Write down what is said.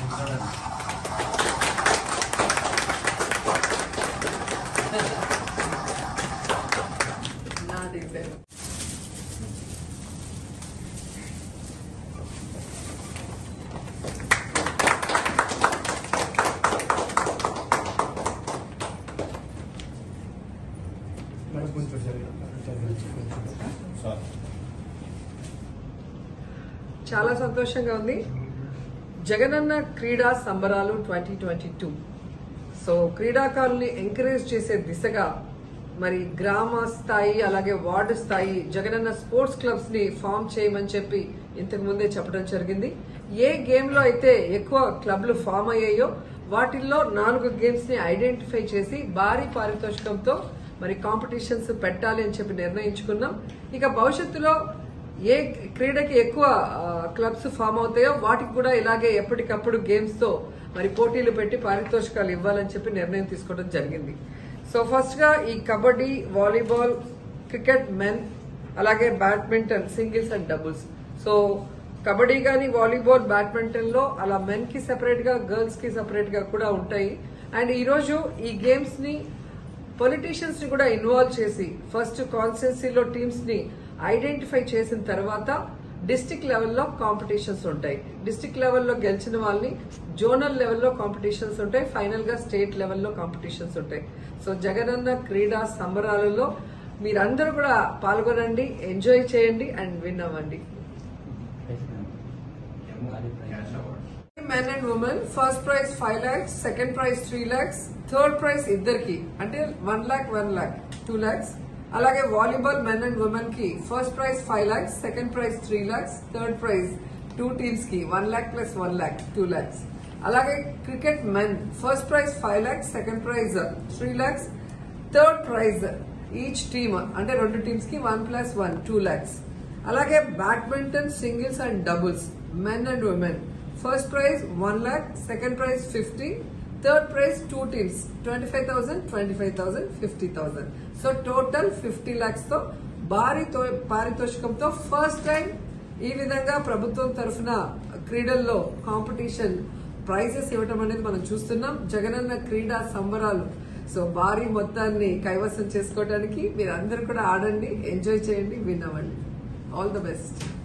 నాది పేరు మేడం కొంచెం జరిగింది చాలా సంతోషంగా ఉంది జగనన్న క్రీడా సంబరాలు ట్వంటీ ట్వంటీ టూ సో క్రీడాకారుల్ని ఎంకరేజ్ చేసే దిశగా మరి గ్రామ స్థాయి అలాగే వార్డు స్థాయి జగనన్న స్పోర్ట్స్ క్లబ్స్ ని ఫామ్ చేయమని చెప్పి ఇంతకు ముందే చెప్పడం జరిగింది ఏ గేమ్ లో అయితే ఎక్కువ క్లబ్లు ఫామ్ అయ్యాయో వాటిల్లో నాలుగు గేమ్స్ ని ఐడెంటిఫై చేసి భారీ పారితోషికంతో మరి కాంపిటీషన్స్ పెట్టాలి అని చెప్పి నిర్ణయించుకున్నాం ఇక భవిష్యత్తులో ఏ క్రీడకి ఎక్కువ క్లబ్స్ ఫామ్ అవుతాయో వాటికి కూడా ఇలాగే ఎప్పటికప్పుడు గేమ్స్ తో మరి పోటీలు పెట్టి పారితోషికాలు ఇవ్వాలని చెప్పి నిర్ణయం తీసుకోవడం జరిగింది సో ఫస్ట్ గా ఈ కబడ్డీ వాలీబాల్ క్రికెట్ మెన్ అలాగే badminton singles and doubles so kabaddi గానీ వాలీబాల్ బ్యాడ్మింటన్ లో అలా మెన్ కి సెపరేట్ గా గర్ల్స్ కి సెపరేట్ గా కూడా ఉంటాయి అండ్ ఈ రోజు ఈ గేమ్స్ ని పొలిటీషియన్స్ ని కూడా ఇన్వాల్వ్ చేసి ఫస్ట్ కాన్స్టిట్యున్సీలో టీమ్స్ ని ఐడెంటిఫై చేసిన తర్వాత డిస్టిక్ లెవెల్లో కాంపిటీషన్స్ ఉంటాయి డిస్టిక్ లెవెల్లో గెలిచిన వాళ్ళని జోనల్ లెవెల్లో కాంపిటీషన్స్ ఉంటాయి ఫైనల్ గా స్టేట్ లెవెల్లో కాంపిటీషన్స్ ఉంటాయి సో జగనన్న క్రీడా సంబరాలలో మీరందరూ కూడా పాల్గొనండి ఎంజాయ్ చేయండి అండ్ విన్ అవ్వండి men and women first prize five lakhs second prize three lakhs third prize ఇద్దరికి అంటే one lakh one lakh two lakhs అలాగే వాలీబాల్ మెన్ అండ్ ఉమెన్ కి first prize five lakhs second prize three lakhs third prize two teams కి one lakh plus one lakh two lakhs అలాగే cricket men first prize five lakhs second prize three lakhs third prize each team అంటే రెండు teams కి one plus one two lakhs అలాగే badminton singles and doubles men and women first prize one lakh second prize fifty third prize two teams twenty five thousand twenty five thousand fifty thousand so total fifty lakhs తో భారీ తో- పారితోషికంతో first time ఈ విధంగా ప్రభుత్వం తరఫున క్రీడల్లో competition prices ఇవ్వటం అనేది మనం చూస్తున్నాం జగనన్న క్రీడా సంబరాలు సో భారీ మొత్తాన్ని కైవసం చేసుకోవడానికి మీరు అందరూ కూడా ఆడండి ఎంజాయ్ చేయండి విన్ అవ్వండి ఆల్ ద బెస్ట్